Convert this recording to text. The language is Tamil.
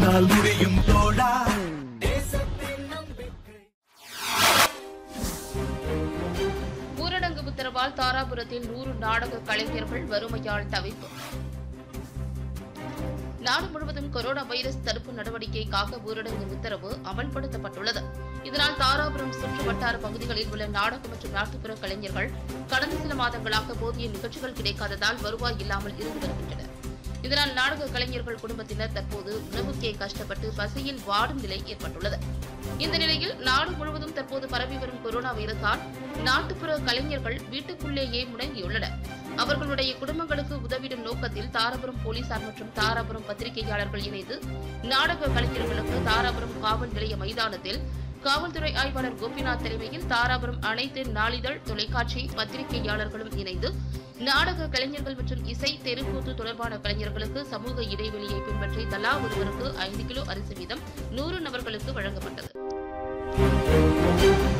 உன்னால் முடியும் தோழா ஊரடங்கு உத்தரவால் தாராபுரத்தில் நூறு நாடக கலைஞர்கள் வறுமையால் தவிப்பு நாடு முழுவதும் கொரோனா வைரஸ் தடுப்பு நடவடிக்கைக்காக ஊரடங்கு உத்தரவு அமல்படுத்தப்பட்டுள்ளது இதனால் தாராபுரம் சுற்று வட்டார பகுதிகளில் உள்ள நாடக மற்றும் நாட்டுப்புற கலைஞர்கள் கடந்த சில மாதங்களாக போதிய நிகழ்ச்சிகள் கிடைக்காததால் வருவாய் இல்லாமல் இருந்து வருகின்றனர் இதனால் நாடக கலைஞர்கள் குடும்பத்தினர் தற்போது உணவுக்கே கஷ்டப்பட்டு பசியில் வாடும் நிலை ஏற்பட்டுள்ளது இந்த நிலையில் நாடு முழுவதும் தற்போது பரவி வரும் கொரோனா வைரஸால் நாட்டுப்புற கலைஞர்கள் வீட்டுக்குள்ளேயே முடங்கியுள்ளனர் அவர்களுடைய குடும்பங்களுக்கு உதவிடும் நோக்கத்தில் தாராபுரம் போலீசார் மற்றும் தாராபுரம் பத்திரிகையாளர்கள் இணைந்து நாடக கலைஞர்களுக்கு தாராபுரம் காவல் நிலைய மைதானத்தில் காவல்துறை ஆய்வாளர் கோபிநாத் தலைமையில் தாராபுரம் அனைத்து நாளிதழ் தொலைக்காட்சி பத்திரிகையாளர்களும் இணைந்து நாடக கலைஞர்கள் மற்றும் இசை தெருக்கூத்து தொடர்பான கலைஞர்களுக்கு சமூக இடைவெளியை பின்பற்றி தலா ஒருவருக்கு ஐந்து கிலோ அரிசி வீதம் நூறு நபர்களுக்கு வழங்கப்பட்டது